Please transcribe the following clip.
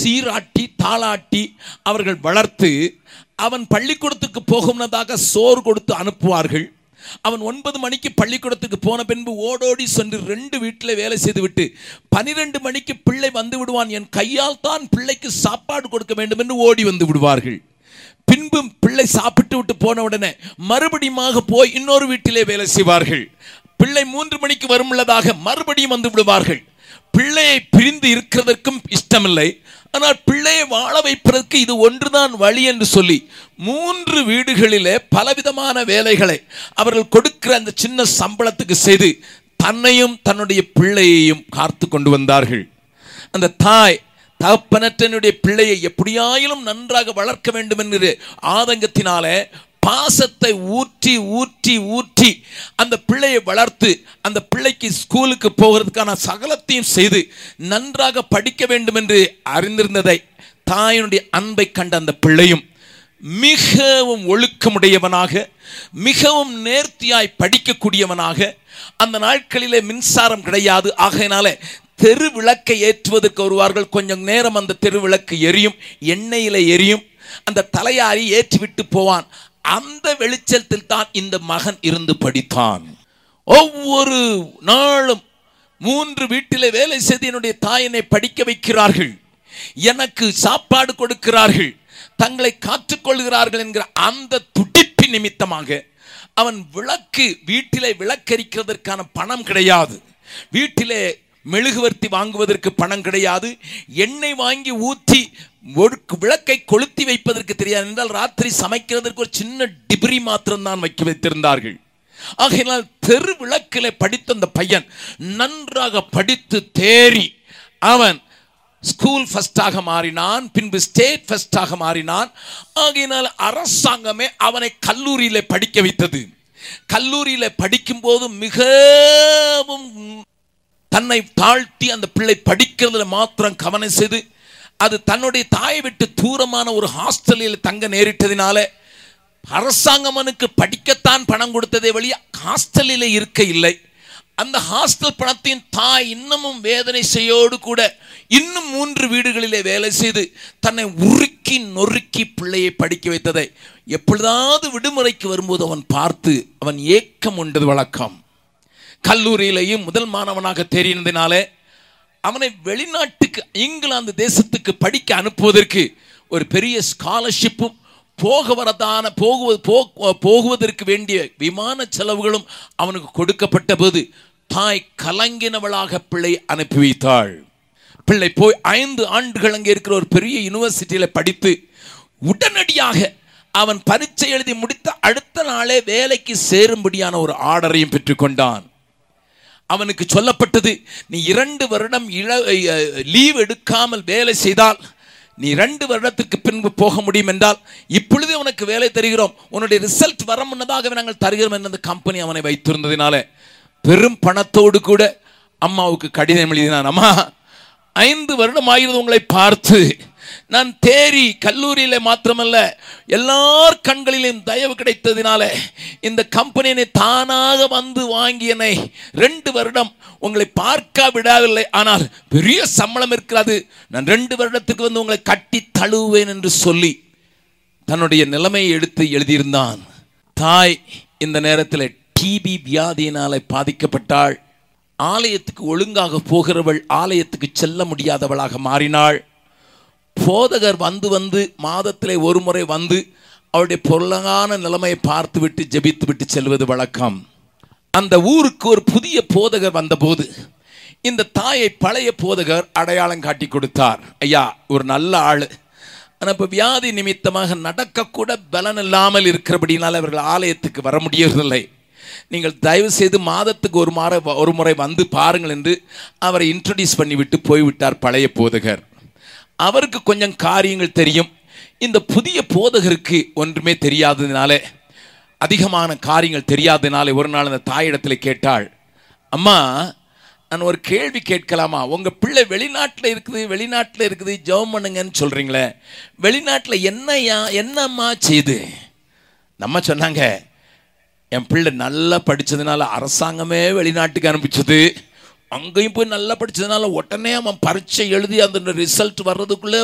சீராட்டி தாளாட்டி அவர்கள் வளர்த்து அவன் பள்ளிக்கூடத்துக்கு போகும்னதாக சோறு கொடுத்து அனுப்புவார்கள் அவன் ஒன்பது மணிக்கு பள்ளிக்கூடத்துக்கு போன பின்பு ஓடோடி சென்று ரெண்டு வீட்டில் வேலை செய்துவிட்டு பனிரெண்டு மணிக்கு பிள்ளை வந்து விடுவான் என் கையால் தான் பிள்ளைக்கு சாப்பாடு கொடுக்க வேண்டும் என்று ஓடி வந்து விடுவார்கள் பின்பு பிள்ளை சாப்பிட்டு விட்டு போன உடனே மறுபடியுமாக போய் இன்னொரு வீட்டிலே வேலை செய்வார்கள் பிள்ளை மூன்று மணிக்கு வருமுள்ளதாக மறுபடியும் வந்து விடுவார்கள் பிள்ளையை பிரிந்து இருக்கிறதற்கும் இஷ்டமில்லை ஆனால் பிள்ளையை வாழ வைப்பதற்கு இது ஒன்றுதான் வழி என்று சொல்லி மூன்று வீடுகளிலே பலவிதமான வேலைகளை அவர்கள் கொடுக்கிற அந்த சின்ன சம்பளத்துக்கு செய்து தன்னையும் தன்னுடைய பிள்ளையையும் காத்து கொண்டு வந்தார்கள் அந்த தாய் தகப்பனற்றனுடைய பிள்ளையை எப்படியாயிலும் நன்றாக வளர்க்க வேண்டும் என்கிற ஆதங்கத்தினாலே பாசத்தை ஊற்றி ஊற்றி ஊற்றி அந்த பிள்ளையை வளர்த்து அந்த பிள்ளைக்கு ஸ்கூலுக்கு போகிறதுக்கான சகலத்தையும் செய்து நன்றாக படிக்க வேண்டும் என்று அறிந்திருந்ததை தாயினுடைய அன்பை கண்ட அந்த பிள்ளையும் மிகவும் ஒழுக்கமுடையவனாக மிகவும் நேர்த்தியாய் படிக்கக்கூடியவனாக அந்த நாட்களிலே மின்சாரம் கிடையாது ஆகையினால தெரு விளக்கை ஏற்றுவதற்கு வருவார்கள் கொஞ்சம் நேரம் அந்த தெரு விளக்கு எரியும் எண்ணெயில எரியும் அந்த தலையாரி ஏற்றிவிட்டு போவான் அந்த வெளிச்சத்தில் தான் இந்த மகன் இருந்து படித்தான் ஒவ்வொரு நாளும் மூன்று வீட்டிலே வேலை செய்து என்னுடைய தாயினை படிக்க வைக்கிறார்கள் எனக்கு சாப்பாடு கொடுக்கிறார்கள் தங்களை காத்துக்கொள்கிறார்கள் என்கிற அந்த துடிப்பு நிமித்தமாக அவன் விளக்கு வீட்டிலே விளக்கரிக்கிறதற்கான பணம் கிடையாது வீட்டிலே மெழுகுவர்த்தி வாங்குவதற்கு பணம் கிடையாது எண்ணெய் வாங்கி ஊற்றி ஒரு விளக்கை கொளுத்தி வைப்பதற்கு தெரியாது என்றால் ராத்திரி சமைக்கிறதற்கு ஒரு சின்ன டிபிரி மாத்திரம்தான் வைக்க வைத்திருந்தார்கள் ஆகையினால் தெரு விளக்கிலே படித்த அந்த பையன் நன்றாக படித்து தேறி அவன் ஸ்கூல் ஃபர்ஸ்டாக மாறினான் பின்பு ஸ்டேட் ஃபர்ஸ்டாக மாறினான் ஆகையினால் அரசாங்கமே அவனை கல்லூரியிலே படிக்க வைத்தது கல்லூரியிலே படிக்கும்போது மிகவும் தன்னை தாழ்த்தி அந்த பிள்ளை படிக்கிறதுல மாத்திரம் கவனம் செய்து அது தன்னுடைய தாயை விட்டு தூரமான ஒரு ஹாஸ்டலில் தங்க நேரிட்டதினால அரசாங்கம் அவனுக்கு படிக்கத்தான் பணம் கொடுத்ததே வழியா ஹாஸ்டலில் இருக்க இல்லை அந்த ஹாஸ்டல் பணத்தையும் தாய் இன்னமும் வேதனை செய்யோடு கூட இன்னும் மூன்று வீடுகளிலே வேலை செய்து தன்னை உருக்கி நொறுக்கி பிள்ளையை படிக்க வைத்ததை எப்பொழுதாவது விடுமுறைக்கு வரும்போது அவன் பார்த்து அவன் ஏக்கம் உண்டது வழக்கம் கல்லூரியிலேயும் முதல் மாணவனாக தெரிந்ததினாலே அவனை வெளிநாட்டுக்கு இங்கிலாந்து தேசத்துக்கு படிக்க அனுப்புவதற்கு ஒரு பெரிய ஸ்காலர்ஷிப்பும் போக வரதான போகுவது போ- போகுவதற்கு வேண்டிய விமான செலவுகளும் அவனுக்கு கொடுக்கப்பட்ட போது தாய் கலங்கினவளாக பிள்ளை அனுப்பி வைத்தாள் பிள்ளை போய் ஐந்து ஆண்டுகள் அங்கே இருக்கிற ஒரு பெரிய யூனிவர்சிட்டியில் படித்து உடனடியாக அவன் பரீட்சை எழுதி முடித்த அடுத்த நாளே வேலைக்கு சேரும்படியான ஒரு ஆர்டரையும் பெற்றுக்கொண்டான் அவனுக்கு சொல்லப்பட்டது நீ இரண்டு வருடம் இழ லீவ் எடுக்காமல் வேலை செய்தால் நீ ரெண்டு வருடத்திற்கு பின்பு போக முடியும் என்றால் இப்பொழுதே உனக்கு வேலை தருகிறோம் உன்னுடைய ரிசல்ட் வர முன்னதாகவே நாங்கள் தருகிறோம் என்ற அந்த கம்பெனி அவனை வைத்திருந்ததினால பெரும் பணத்தோடு கூட அம்மாவுக்கு கடிதம் எழுதினான் அம்மா ஐந்து வருடம் ஆகிறது உங்களை பார்த்து நான் தேறி கல்லூரியில மாத்திரமல்ல எல்லார் கண்களிலும் தயவு கிடைத்ததினால இந்த கம்பெனியை தானாக வந்து வாங்கி என்னை ரெண்டு வருடம் உங்களை பார்க்க விடவில்லை ஆனால் பெரிய சம்பளம் இருக்கிறது நான் ரெண்டு வருடத்துக்கு வந்து உங்களை கட்டி தழுவேன் என்று சொல்லி தன்னுடைய நிலைமையை எடுத்து எழுதியிருந்தான் தாய் இந்த நேரத்தில் டிபி வியாதியினாலே பாதிக்கப்பட்டாள் ஆலயத்துக்கு ஒழுங்காக போகிறவள் ஆலயத்துக்கு செல்ல முடியாதவளாக மாறினாள் போதகர் வந்து வந்து மாதத்திலே ஒரு முறை வந்து அவருடைய பொருளான நிலைமையை பார்த்து விட்டு ஜெபித்து விட்டு செல்வது வழக்கம் அந்த ஊருக்கு ஒரு புதிய போதகர் வந்தபோது இந்த தாயை பழைய போதகர் அடையாளம் காட்டி கொடுத்தார் ஐயா ஒரு நல்ல ஆள் ஆனால் இப்போ வியாதி நிமித்தமாக நடக்கக்கூட பலன் இல்லாமல் இருக்கிறபடினால அவர்கள் ஆலயத்துக்கு வர முடியறதில்லை நீங்கள் தயவு செய்து மாதத்துக்கு ஒரு முறை ஒரு முறை வந்து பாருங்கள் என்று அவரை இன்ட்ரடியூஸ் பண்ணிவிட்டு போய்விட்டார் பழைய போதகர் அவருக்கு கொஞ்சம் காரியங்கள் தெரியும் இந்த புதிய போதகருக்கு ஒன்றுமே தெரியாததினாலே அதிகமான காரியங்கள் தெரியாததினாலே ஒரு நாள் அந்த தாயிடத்தில் கேட்டாள் அம்மா நான் ஒரு கேள்வி கேட்கலாமா உங்கள் பிள்ளை வெளிநாட்டில் இருக்குது வெளிநாட்டில் இருக்குது ஜெபம் பண்ணுங்கன்னு சொல்கிறீங்களே வெளிநாட்டில் என்னையா என்னம்மா செய்து நம்ம சொன்னாங்க என் பிள்ளை நல்லா படித்ததுனால அரசாங்கமே வெளிநாட்டுக்கு அனுப்பிச்சது அங்கேயும் போய் நல்லா படித்ததுனால உடனே அவன் பரீட்சை எழுதி அந்த ரிசல்ட் வர்றதுக்குள்ளே